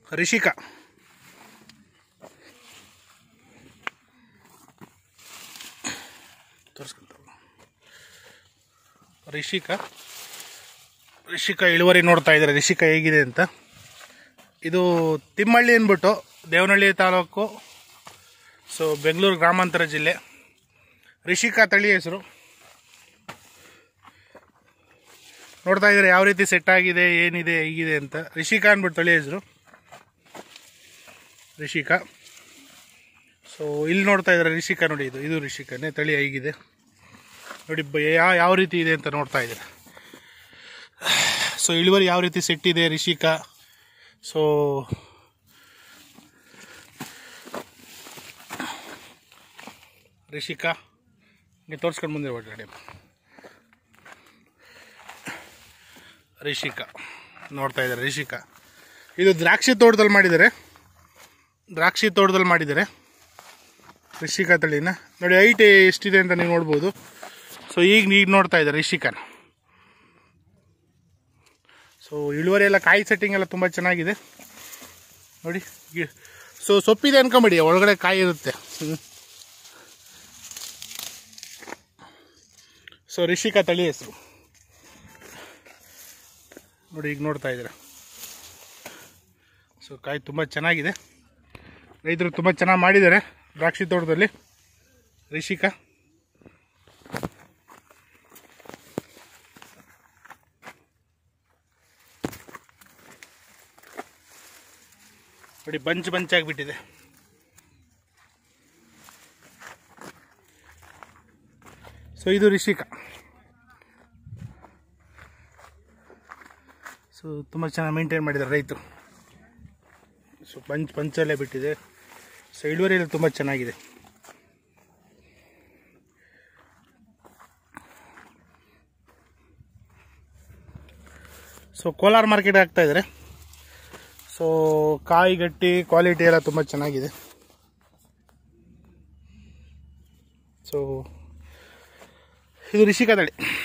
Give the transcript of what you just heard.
ರಿಷಿಕಾ ತೋರಿಸ್ಕೊಂತ ರಿಷಿಕಾ ರಿಷಿಕಾ ಇಳುವರಿ ನೋಡ್ತಾ ಇದ್ದಾರೆ ರಿಷಿಕಾ ಹೇಗಿದೆ ಅಂತ ಇದು ತಿಮ್ಮಳ್ಳಿ ಅಂದ್ಬಿಟ್ಟು ದೇವನಹಳ್ಳಿ ತಾಲೂಕು ಸೊ ಬೆಂಗಳೂರು ಗ್ರಾಮಾಂತರ ಜಿಲ್ಲೆ ರಿಷಿಕಾ ತಳಿ ಹೆಸರು ನೋಡ್ತಾ ಇದ್ದಾರೆ ಯಾವ ರೀತಿ ಸೆಟ್ ಆಗಿದೆ ಏನಿದೆ ಹೇಗಿದೆ ಅಂತ ರಿಷಿಕಾ ಅಂದ್ಬಿಟ್ಟು ತಳಿ ಹೆಸರು ರಿಷಿಕಾ ಸೊ ಇಲ್ಲಿ ನೋಡ್ತಾ ಇದ್ದಾರೆ ರಿಷಿಕಾ ನೋಡಿ ಇದು ಇದು ರಿಷಿಕಾನೇ ತಳಿ ಹೇಗಿದೆ ನೋಡಿ ಬ- ಯಾ ಯಾವ ರೀತಿ ಇದೆ ಅಂತ ನೋಡ್ತಾ ಇದ್ದಾರೆ ಸೊ ಇಳುವರಿ ಯಾವ ರೀತಿ ಸೆಟ್ ಇದೆ ರಿಷಿಕಾ ಸೊ ರಿಷಿಕಾ ನೀವು ತೋರಿಸ್ಕೊಂಡು ಮುಂದೆ ಹೊರಗಡೆ ರಿಷಿಕಾ ನೋಡ್ತಾ ಇದ್ದಾರೆ ರಿಷಿಕಾ ಇದು ದ್ರಾಕ್ಷಿ ತೋಟದಲ್ಲಿ ಮಾಡಿದ್ದಾರೆ ದ್ರಾಕ್ಷಿ ತೋಟದಲ್ಲಿ ಮಾಡಿದ್ದಾರೆ ರಿಷಿಕಾ ತಳಿನ ನೋಡಿ ಹೈಟ್ ಎಷ್ಟಿದೆ ಅಂತ ನೀವು ನೋಡ್ಬೋದು ಸೊ ಈಗ ಈಗ ನೋಡ್ತಾ ಇದ್ದಾರೆ ರಿಷಿಕಾನ ಸೊ ಇಳುವರಿ ಎಲ್ಲ ಕಾಯಿ ಸೆಟ್ಟಿಂಗ್ ಎಲ್ಲ ತುಂಬ ಚೆನ್ನಾಗಿದೆ ನೋಡಿ ಸೊ ಸೊಪ್ಪಿದೆ ಅನ್ಕೊಂಬಿಡಿ ಒಳಗಡೆ ಕಾಯಿ ಇರುತ್ತೆ ಹ್ಮ್. ಸೊ ರಿಷಿಕಾ ತಳಿ ಹೆಸರು ನೋಡಿ ಈಗ ನೋಡ್ತಾ ಇದ್ದೀರಾ ಸೊ ಕಾಯಿ ತುಂಬ ಚೆನ್ನಾಗಿದೆ ರೈತರು ತುಂಬ ಚೆನ್ನಾಗಿ ಮಾಡಿದ್ದಾರೆ ದ್ರಾಕ್ಷಿ ತೋಟದಲ್ಲಿ ರಿಷಿಕಾ ನೋಡಿ ಬಂಚ್ ಬಂಚ್ ಆಗಿಬಿಟ್ಟಿದೆ ಸೊ ಇದು ರಿಷಿಕಾ ಸೊ ತುಂಬ ಚೆನ್ನಾಗಿ ಮೇಂಟೈನ್ ಮಾಡಿದ್ದಾರೆ ರೈತರು ಸೊ ಪಂಚ್ ಪಂಚಲ್ಲೇ ಬಿಟ್ಟಿದೆ ಸೊ ಇಳುವರಿ ಎಲ್ಲ ತುಂಬ ಚೆನ್ನಾಗಿದೆ ಸೊ ಕೋಲಾರ ಮಾರ್ಕೆಟ್ ಆಗ್ತಾ ಇದ್ದಾರೆ ಸೊ ಕಾಯಿ ಗಟ್ಟಿ ಕ್ವಾಲಿಟಿ ಎಲ್ಲ ತುಂಬ ಚೆನ್ನಾಗಿದೆ ಸೊ ಇದು ರಿಷಿಕಾ ತಳಿ